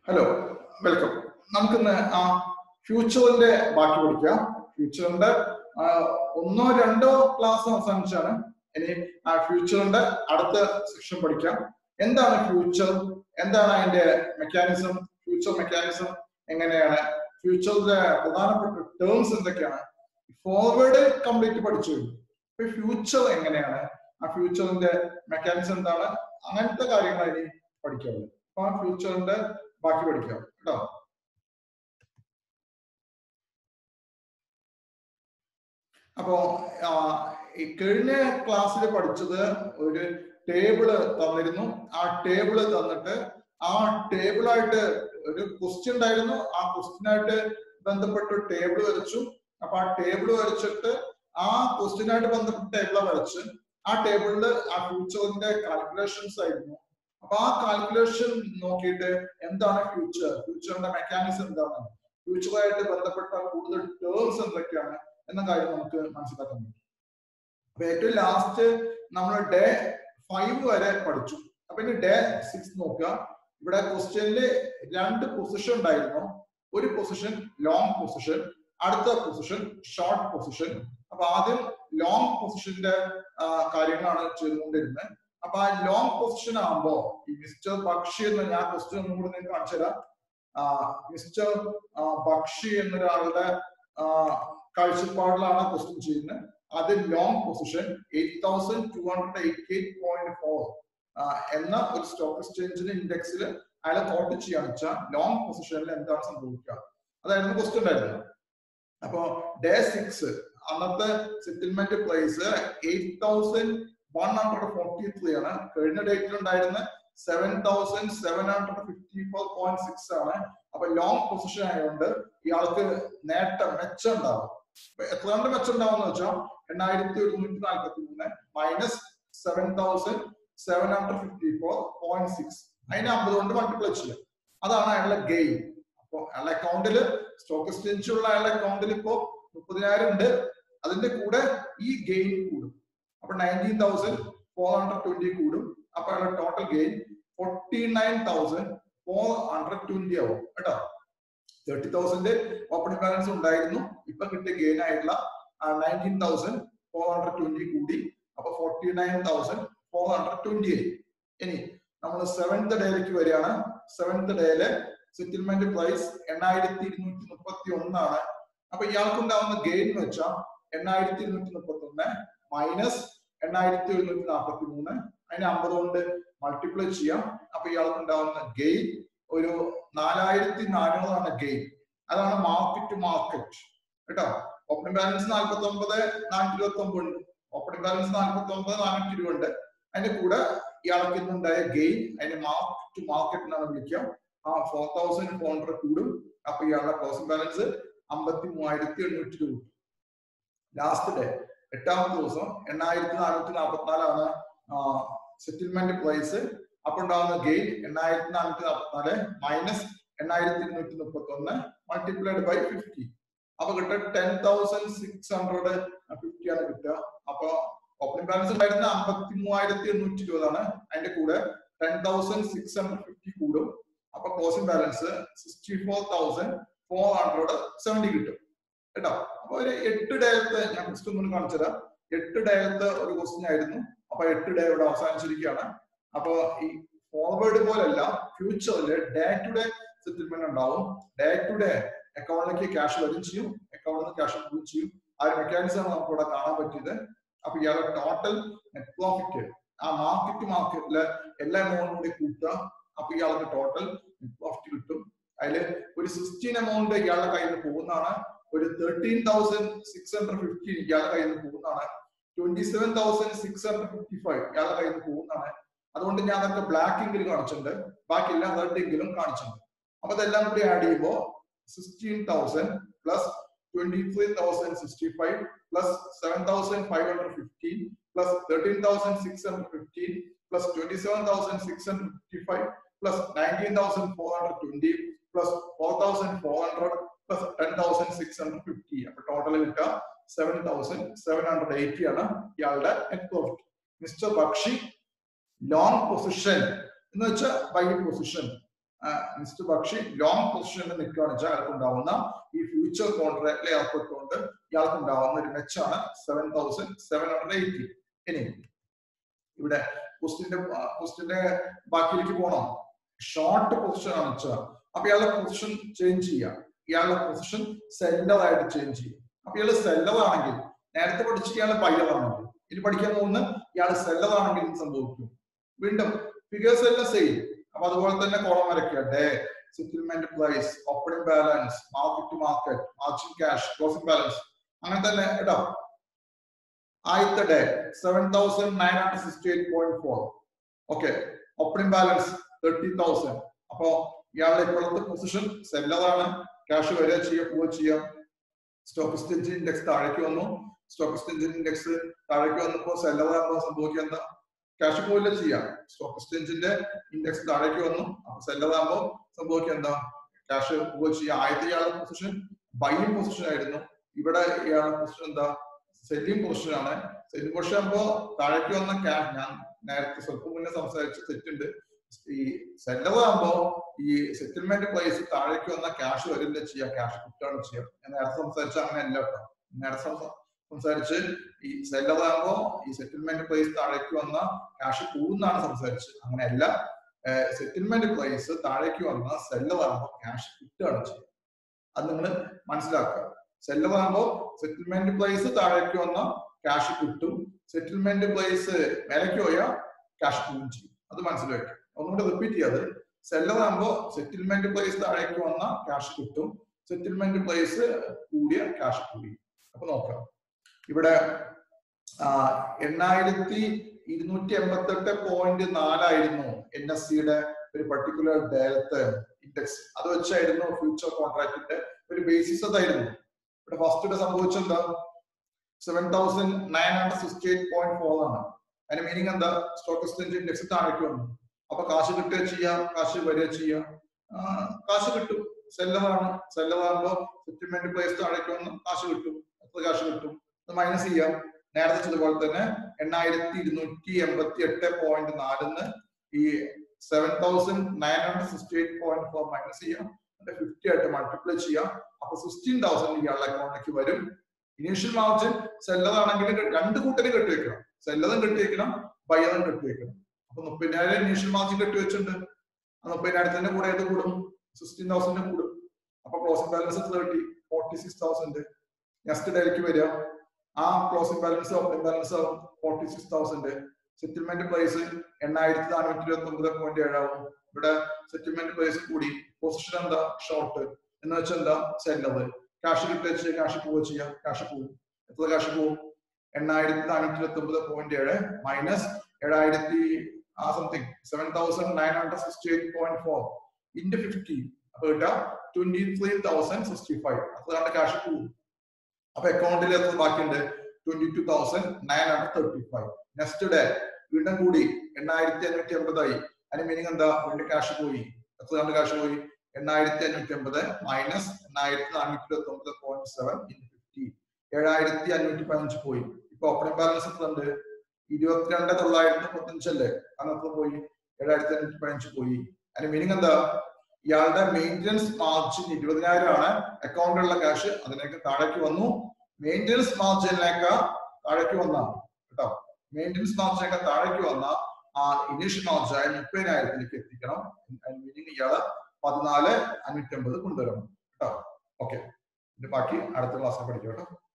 hello welcome നമുക്കിന്ന് ആ ഫ്യൂച്ചറിന്റെ ബാക്കി പഠിക്കാം ഫ്യൂച്ചറിന്റെ ആ, ഒന്നോ രണ്ടോ ക്ലാസ് അവസാനിച്ചാണ് ഇനി ആ ഫ്യൂച്ചറിന്റെ അടുത്ത സെക്ഷൻ പഠിക്കാം എന്താണ് ഫ്യൂച്ചർ എന്താണ് അതിന്റെ മെക്കാനിസം ഫ്യൂച്ചർ മെക്കാനിസം എങ്ങനെയാണ് ഫ്യൂച്ചറിന്റെ പ്രധാനപ്പെട്ട ടേംസ് എന്തൊക്കെയാണ് ഫോർവേഡ് കംപ്ലീറ്റ് പഠിച്ചു ഇപ്പൊ ഫ്യൂച്ചർ എങ്ങനെയാണ് ആ ഫ്യൂച്ചറിന്റെ മെക്കാനിസം എന്താണ് അങ്ങനത്തെ കാര്യങ്ങൾ ഇനി പഠിക്കാവുള്ളൂ അപ്പൊ ആ ഫ്യൂച്ചറിന്റെ ബാക്കി പഠിക്കാം കേട്ടോ അപ്പോ ആ, ഈ കഴിഞ്ഞ ക്ലാസ്സിൽ പഠിച്ചത് ഒരു ടേബിള് തന്നിരുന്നു ആ ടേബിള് തന്നിട്ട് ആ ടേബിളായിട്ട് ഒരു ക്വസ്റ്റ്യൻ ഉണ്ടായിരുന്നു ആ ക്വസ്റ്റ്യനായിട്ട് ബന്ധപ്പെട്ട് ടേബിൾ വരച്ചു അപ്പൊ ആ ടേബിൾ വരച്ചിട്ട് ആ ക്വസ്റ്റ്യനായിട്ട് ബന്ധപ്പെട്ട ടേബിള വരച്ച് ആ ടേബിളിൽ ആ ഫ്യൂച്ചറിന്റെ കാൽക്കുലേഷൻസ് ആയിരുന്നു അപ്പൊ ആ കാൽക്കുലേഷൻ നോക്കിയിട്ട് എന്താണ് ഫ്യൂച്ചർ ഫ്യൂച്ചറിന്റെ മെക്കാനിസം എന്താണ് ഫ്യൂച്ചറുമായിട്ട് ബന്ധപ്പെട്ട കൂടുതൽ ടേംസ് എന്തൊക്കെയാണ് എന്ന കാര്യം നമുക്ക് മനസ്സിലാക്കാൻ പറ്റും അപ്പൊ ഏറ്റവും ലാസ്റ്റ് നമ്മൾ ഡേ ഫൈവ് വരെ പഠിച്ചു അപ്പൊ ഇനി ഡേ സിക്സ് നോക്കുക ഇവിടെ ക്വസ്റ്റ്യനില് രണ്ട് പൊസിഷൻ ഉണ്ടായിരുന്നു ഒരു പൊസിഷൻ ലോങ് പൊസിഷൻ അടുത്ത പൊസിഷൻ ഷോർട്ട് പൊസിഷൻ അപ്പൊ ആദ്യം ലോങ് പൊസിഷന്റെ കാര്യങ്ങളാണ് ചെയ്തുകൊണ്ടിരുന്നത് അപ്പൊ ആ ലോങ് പൊസിഷൻ ആകുമ്പോ ഈ മിസ്റ്റർ ബക്ഷി എന്ന് ഞാൻ ക്വസ്റ്റ്യൻ ഒന്നും കൂടി നിങ്ങൾക്ക് കാണിച്ചു തരാം ആ, മിസ്റ്റർ ആ, ബക്ഷി എന്നൊരാളുടെ ആ, കാഴ്ചപ്പാടിലാണ് ക്വസ്റ്റ്യൻ ചെയ്യുന്നത് അത് long position eight thousand two hundred eighty eight point four എന്ന ഒരു സ്റ്റോക്ക് എക്സ്ചേഞ്ചിന് ഇൻഡെക്സിൽ അയാളെ തോട്ട് ചെയ്യാന്ന് വെച്ചാൽ ലോങ് പൊസിഷനിൽ എന്താണ് സംഭവിക്കുക അതായിരുന്നു ക്വസ്റ്റ്യൻ ഉണ്ടായിരുന്നത് അപ്പോ ഡേ സിക്സ് അന്നത്തെ settlement price eight thousand one hundred forty three ആണ് കഴിഞ്ഞ ഡേറ്റിൽ ഉണ്ടായിരുന്ന seven thousand seven hundred fifty four point six ആണ് അപ്പൊ ലോങ് പൊസിഷൻ ആയതുകൊണ്ട് ഇയാൾക്ക് നേട്ടം മെച്ചം ഉണ്ടാവും അപ്പൊ എത്ര കണ്ട് മെച്ചം ഉണ്ടാവും എന്ന് വെച്ചാൽ എണ്ണായിരത്തി ഒരുന്നൂറ്റി നാൽപ്പത്തി മൂന്ന് minus seven thousand seven hundred fifty four point six അതിനെ അമ്പത് കൊണ്ട് മൾട്ടിപ്ലൈ ചെയ്യാം അതാണ് അയാളുടെ ഗെയിൻ അപ്പൊ അയാളുടെ അക്കൗണ്ടിൽ സ്റ്റോക്ക് എക്സ്ചേഞ്ച് ഉള്ള അയാളുടെ അക്കൗണ്ടിൽ ഇപ്പോ മുപ്പതിനായിരം ഉണ്ട് അതിന്റെ കൂടെ ഈ ഗെയിൻ കൂടും അപ്പൊ nineteen thousand four hundred twenty കൂടും അപ്പൊ അയാളുടെ total gain forty nine thousand four hundred twenty ആവും കേട്ടോ തേർട്ടി തൗസൻഡ് ഓപ്പണിംഗ് ബാലൻസ് ഉണ്ടായിരുന്നു ഇപ്പൊ കിട്ടിയ ഗെയിൻ ആയിട്ടുള്ള nineteen thousand four hundred twenty കൂടി അപ്പൊ forty nine thousand four hundred twenty ആയി ഇനി നമ്മൾ സെവൻത് ഡേയിലേക്ക് വരികയാണ് സെവൻത് ഡേയില് സെറ്റിൽമെന്റ് പ്രൈസ് എണ്ണായിരത്തി ഇരുന്നൂറ്റി മുപ്പത്തി ഒന്നാണ് അപ്പൊ ഇയാൾക്കുണ്ടാവുന്ന ഗെയിൻ എന്ന് വെച്ചാൽ എണ്ണായിരത്തി ഇരുന്നൂറ്റി മുപ്പത്തി ഒന്ന് മൈനസ് എണ്ണായിരത്തി ഒരുന്നൂറ്റി നാൽപ്പത്തി മൂന്ന് അതിനെ അമ്പത് കൊണ്ട് മൾട്ടിപ്ലൈ ചെയ്യാം അപ്പൊ ഇയാൾക്ക് ഉണ്ടാവുന്ന ഗെയിൻ ഒരു നാലായിരത്തി നാനൂറാണ് ഗെയിൻ അതാണ് മാർക്കറ്റ് ടു മാർക്കറ്റ് കേട്ടോ ഓപ്പണിംഗ് ബാലൻസ് നാൽപ്പത്തി ഒമ്പത് നാനൂറ്റി ഇരുപത്തി ഒമ്പത് ഉണ്ട് ഓപ്പണിംഗ് ബാലൻസ് നാൽപ്പത്തി ഒമ്പത് നാനൂറ്റി ഇരുപത് ഉണ്ട് അതിന്റെ കൂടെ ഇയാൾക്ക് ഇന്നുണ്ടായ ഗെയിൻ അതിനെ മാർക്കറ്റ് ടു മാർക്കറ്റ് എന്നാണ് വിളിക്കുക ആ ഫോർ തൗസൻഡ് ഫോർ ഹൺഡ്രഡ് കൂടും അപ്പൊ ഇയാളുടെ ക്ലോസിംഗ് ബാലൻസ് അമ്പത്തി മൂവായിരത്തി എണ്ണൂറ്റി രൂപ ലാസ്റ്റ് ഡേ എട്ടാമത്തെ ദിവസം എണ്ണായിരത്തി നാനൂറ്റി നാൽപ്പത്തിനാലാണ് സെറ്റിൽമെന്റ് പ്രൈസ് അപ്പൊ ഉണ്ടാകുന്ന ഗെയിൻ എണ്ണായിരത്തി നാനൂറ്റി നാൽപ്പത്തിനാല് മൈനസ് എണ്ണായിരത്തി ഇരുന്നൂറ്റി മുപ്പത്തി ഒന്ന് മൾട്ടിപ്ലൈഡ് ബൈ ഫിഫ്റ്റി അപ്പൊ കിട്ടുക ten thousand six hundred fifty ആണ് കിട്ടുക അപ്പൊ ഓപ്പണിംഗ് ബാലൻസ് ഉണ്ടായിരുന്ന അമ്പത്തി മൂവായിരത്തി എണ്ണൂറ്റി ഇരുപതാണ് അതിന്റെ കൂടെ ten thousand six hundred fifty കൂടും അപ്പൊ closing balance sixty four thousand four hundred seventy കിട്ടും കേട്ടോ അപ്പൊ ഒരു എട്ട് ഡേയത്തെ ഞാൻ ഫസ്റ്റ് ഒന്നും കാണിച്ചു തരാം എട്ട് ഡേയത്തെ ഒരു ക്വസ്റ്റ്യൻ ആയിരുന്നു അപ്പൊ എട്ട് ഡേ ഇവിടെ അവസാനിച്ചിരിക്കുകയാണ് അപ്പൊ ഈ ഫോർവേഡ് പോലല്ല ഫ്യൂച്ചറിൽ ഡേ ടു ഡേ സെറ്റിൽമെന്റ് ഉണ്ടാവും ഡേ ടു ഡേ അക്കൗണ്ടിലേക്ക് ക്യാഷ് വരും ചെയ്യും അക്കൗണ്ടിൽ നിന്ന് ക്യാഷ് പോവുകയും ചെയ്യും ആ ഒരു മെക്കാനിസം നമുക്ക് ഇവിടെ കാണാൻ പറ്റിയത് അപ്പൊ ഇയാളുടെ ടോട്ടൽ നെറ്റ് പ്രോഫിറ്റ് ആ മാർക്കറ്റ് മാർക്കറ്റില് എല്ലാ എമൗണ്ടും കൂടി കൂട്ടുക അപ്പൊ ഇയാൾക്ക് ടോട്ടൽ നെറ്റ് പ്രോഫിറ്റ് കിട്ടും അതില് ഒരു സിക്സ്റ്റീൻ എമൗണ്ട് ഇയാളുടെ കയ്യിൽ നിന്ന് പോകുന്നതാണ് ഒരു thirteen thousand six hundred fifty ഇയാളുടെ കയ്യിൽ നിന്ന് പോകുന്നതാണ് twenty seven thousand six hundred fifty five ഇയാളുടെ കയ്യിൽ നിന്ന് പോകുന്നതാണ് അതുകൊണ്ട് ഞാൻ അതൊക്കെ ബ്ലാക്ക് എങ്കിലും കാണിച്ചിട്ടുണ്ട് ബാക്കി എല്ലാം റെഡ് എങ്കിലും കാണിച്ചിട്ടുണ്ട് അപ്പൊ അതെല്ലാം കൂടി ആഡ് ചെയ്യുമ്പോൾ sixteen thousand plus twenty three thousand sixty five plus seven thousand five hundred fifteen plus thirteen thousand six hundred fifteen plus twenty seven thousand six hundred fifty five plus nineteen thousand four hundred twenty plus four thousand four hundred plus ten thousand six hundred fifty അപ്പൊ total കിട്ടുക seven thousand seven hundred eighty ആണ് ഇയാളുടെ net profit mister Bakshi long position എന്ന് വെച്ചാൽ by position mister Bakshi long പൊസിഷനിൽ നിൽക്കുകയാണെന്ന് വെച്ചാൽ അയാൾക്ക് ഉണ്ടാവുന്ന ഈ ഫ്യൂച്ചർ കോൺട്രാക്റ്റിൽ ഏർപ്പെട്ടുകൊണ്ട് ഇയാൾക്ക് ഉണ്ടാവുന്ന ഒരു മെച്ചാണ് seven thousand seven hundred eighty ഇനി ഇവിടെ ക്വസ്റ്റിന്റെ ക്വസ്റ്റിന്റെ ബാക്കിയിലേക്ക് പോകണം ഷോർട്ട് പൊസിഷൻ ആണ് വെച്ചാൽ അപ്പൊ ഇയാളുടെ പൊസിഷൻ ചേഞ്ച് ചെയ്യാം ഇയാളുടെ പൊസിഷൻ സെല്ലർ ആയിട്ട് ചേഞ്ച് ചെയ്യും അപ്പൊ ഇയാൾ സെല്ലർ ആണെങ്കിൽ നേരത്തെ പഠിച്ച ഇയാൾ ബയ്യർ ആണെങ്കിൽ ഇനി പഠിക്കാൻ പോകുന്ന ഇയാൾ സെല്ലർ ആണെങ്കിൽ എന്ത് സംഭവിക്കും വീണ്ടും ഫിഗേഴ്സ് എല്ലാം സെയിം അപ്പൊ അതുപോലെ തന്നെ കോളം വരയ്ക്കുക day settlement price opening balance market to market margin cash closing balance അങ്ങനെ തന്നെ കേട്ടോ ആദ്യത്തെ day seven thousand nine hundred sixty eight point four okay opening balance thirty thousand അപ്പോ ഇയാളുടെ ഇപ്പോഴത്തെ പൊസിഷൻ സെല്ലറാണ് ക്യാഷ് വരിക ചെയ്യുക പോവുക ചെയ്യാം സ്റ്റോക്ക് എക്സ്ചേഞ്ച് ഇൻഡെക്സ് താഴേക്ക് വന്നു സ്റ്റോക്ക് എക്സ്ചേഞ്ച് ഇൻഡെക്സ് താഴേക്ക് വന്നപ്പോ സെല്ലറാകുമ്പോൾ സംഭവിക്കുക എന്താ ക്യാഷ് പോയില്ല ചെയ്യാം സ്റ്റോക്ക് എക്സ്ചേഞ്ചിന്റെ ഇൻഡെക്സ് താഴേക്ക് വന്നു അപ്പൊ സെല്ലറാകുമ്പോൾ സംഭവിക്കുക എന്താ ക്യാഷ് പോവുക ചെയ്യാം ആദ്യത്തെ ഇയാളുടെ പൊസിഷൻ ബൈയിങ് പൊസിഷൻ ആയിരുന്നു ഇവിടെ ഇയാളുടെ പൊസിഷൻ എന്താ സെല്ലിംഗ് പൊസിഷൻ ആണ് സെല്ലിംഗ് പൊസിഷൻ ആകുമ്പോ താഴേക്ക് വന്ന ക്യാഷ് ഞാൻ നേരത്തെ സ്വല്പം മുന്നേ സംസാരിച്ച തെറ്റുണ്ട് ഈ സെല്ലർ ആകുമ്പോ ഈ സെറ്റിൽമെന്റ് പ്രൈസ് താഴേക്ക് വന്ന ക്യാഷ് വരില്ല ചെയ്യാം ക്യാഷ് കിട്ടാണ് ചെയ്യാം ഞാൻ നേരത്തെ സംസാരിച്ച അങ്ങനെ അല്ല കേട്ടോ നേരത്തെ സംസാ- സംസാരിച്ച് ഈ സെല്ലർ ആകുമ്പോ ഈ സെറ്റിൽമെന്റ് പ്രൈസ് താഴേക്ക് വന്ന ക്യാഷ് കൂടുന്നാണ് സംസാരിച്ചത് അങ്ങനെയല്ല സെറ്റിൽമെന്റ് പ്രൈസ് താഴേക്ക് വന്ന സെല്ലർ ആകുമ്പോൾ ക്യാഷ് കിട്ടുകയാണ് ചെയ്യുക അത് നിങ്ങൾ മനസ്സിലാക്കുക സെല്ലർ ആകുമ്പോൾ സെറ്റിൽമെന്റ് പ്രൈസ് താഴേക്ക് വന്ന ക്യാഷ് കിട്ടും സെറ്റിൽമെന്റ് പ്രൈസ് മേലേക്ക് പോയാൽ ക്യാഷ് കൂടും ചെയ്യും അത് മനസ്സിലാക്കുക ഒന്നുകൂടെ റിപ്പീറ്റ് ചെയ്യാതെ സെല്ലർ ആകുമ്പോൾ സെറ്റിൽമെന്റ് പ്രൈസ് താഴേക്ക് വന്ന ക്യാഷ് കിട്ടും സെറ്റിൽമെന്റ് പ്രൈസ് കൂടിയ ക്യാഷ് കൂടി അപ്പൊ നോക്കാം ഇവിടെ ആ, എണ്ണായിരത്തി ഇരുന്നൂറ്റി എൺപത്തെട്ട് പോയിന്റ് നാലായിരുന്നു എൻ എസ് സിയുടെ ഒരു പർട്ടിക്കുലർ ഡേലത്തെ ഇൻഡെക്സ് അത് വെച്ചായിരുന്നു ഫ്യൂച്ചർ കോൺട്രാക്ടിന്റെ ഒരു ബേസിസ് അതായിരുന്നു ഇവിടെ ഫസ്റ്റ് സംഭവിച്ചെന്താ seven thousand nine hundred sixty eight point four ആണ് അതിന്റെ മീനിങ് എന്താ സ്റ്റോക്ക് എക്സ്ചേഞ്ച് ഇൻഡെക്സ് താഴേക്ക് വന്നു അപ്പൊ കാശ് കിട്ടുക ചെയ്യാം കാശ് വരിക ചെയ്യാം ആ, കാശ് കിട്ടും സെല്ലറാണ് സെല്ലറാകുമ്പോ സെറ്റിൽമെന്റ് പ്രൈസ് താഴേക്ക് വന്നു കാശ് കിട്ടും എത്ര കാശ് കിട്ടും അത് മൈനസ് ചെയ്യാം നേരത്തെ ചെയ്തപോലെ തന്നെ എണ്ണായിരത്തി ഇരുന്നൂറ്റി എൺപത്തി എട്ട് പോയിന്റ് നാലിന്ന് ഈ seven thousand nine hundred sixty eight point four minus ചെയ്യാം എന്നിട്ട് ഫിഫ്റ്റി ആയിട്ട് മൾട്ടിപ്ലൈ ചെയ്യാം അപ്പൊ സിക്സ്റ്റീൻ തൗസൻഡ് ഇയാളുടെ അക്കൗണ്ടിലേക്ക് വരും ഇനീഷ്യൽ മാർജിൻ സെല്ലർ ആണെങ്കിൽ രണ്ട് കൂട്ടരും കെട്ടിവെക്കണം സെല്ലറും കെട്ടിവെക്കണം ബയ്യറും കെട്ടിവെക്കണം അപ്പൊ മുപ്പതിനായിരം ഇനീഷ്യൽ മാർജിൻ കെട്ടിവെച്ചിട്ടുണ്ട് ആ മുപ്പതിനായിരത്തിന്റെ കൂടെ ഏത് കൂടും സിക്സ്റ്റീൻ തൗസൻഡ് കൂടും അപ്പൊ closing balance thirty forty six thousand next ഡേക്ക് വരിക ആ ക്ലോസിംഗ് ബാലൻസ് ഓപ്പണിംഗ് ബാലൻസ് ആവും forty six thousand settlement price എണ്ണായിരത്തി നാനൂറ്റി ഇരുപത്തി ഒമ്പത് പോയിന്റ് ഏഴാവും ഇവിടെ സെറ്റിൽമെന്റ് പ്രൈസ് കൂടി പൊസിഷൻ എന്താ ഷോർട്ട് എന്ന് വെച്ചാൽ എന്താ സെല്ലർ ക്യാഷ് കിട്ടുക ചെയ്യുക ക്യാഷ് പോവുക ചെയ്യാം ക്യാഷ് പോവും എത്ര ക്യാഷ് പോവും എണ്ണായിരത്തി നാനൂറ്റി ഇരുപത്തി ഒമ്പത് പോയിന്റ് ഏഴ് മൈനസ് ഏഴായിരത്തി ആ something seven thousand nine hundred sixty eight point four into fifty അപ്പൊ കിട്ടുക twenty three thousand sixty five അത്ര ക്യാഷ് പോവും അപ്പൊ അക്കൗണ്ടിൽ എത്ര ബാക്കിയുണ്ട് twenty two thousand nine hundred thirty five next day വീണ്ടും കൂടി എണ്ണായിരത്തി അഞ്ഞൂറ്റി എൺപതായി അതിന് മീനിങ് എന്താ വീണ്ടും ക്യാഷ് പോയി എത്ര കണ്ട് ക്യാഷ് പോയി എണ്ണായിരത്തി അഞ്ഞൂറ്റി എൺപത് മൈനസ് എണ്ണായിരത്തി നാനൂറ്റി ഇരുപത്തി ഒമ്പത് പോയിന്റ് സെവൻ ഇൻ ഫിഫ്റ്റി ഏഴായിരത്തി അഞ്ഞൂറ്റി പതിനഞ്ച് പോയി ഇപ്പൊ ഓപ്പണിംഗ് ബാലൻസ് എത്ര ഉണ്ട് ഇരുപത്തിരണ്ട് തൊള്ളായിരത്തി മുപ്പത്തഞ്ചല്ലേ അന്നത്തെ പോയി ഏഴായിരത്തി അഞ്ഞൂറ്റി പതിനഞ്ച് പോയി അതിന് മീനിങ് എന്താ ഇയാളുടെ മെയിൻ്റനൻസ് മാർജിൻ ഇരുപതിനായിരം ആണ് അക്കൗണ്ടിലുള്ള ക്യാഷ് അതിനേക്ക് താഴേക്ക് വന്നു മെയിൻ്റനൻസ് മാർജിനിലേക്ക് താഴേക്ക് വന്നാണ് കേട്ടോ മെയിൻ്റനൻസ് മാർജിനൊക്കെ താഴേക്ക് വന്ന ആ ഇനീഷ്യൽ മാർജിനായ മുപ്പതിനായിരത്തിലേക്ക് എത്തിക്കണം മീനിങ് ഇയാള് പതിനാല് അഞ്ഞൂറ്റമ്പത് കൊണ്ടുവരണം കേട്ടോ ഓക്കെ ഇതിന്റെ ബാക്കി അടുത്ത ക്ലാസ്സിൽ പഠിക്കാം കേട്ടോ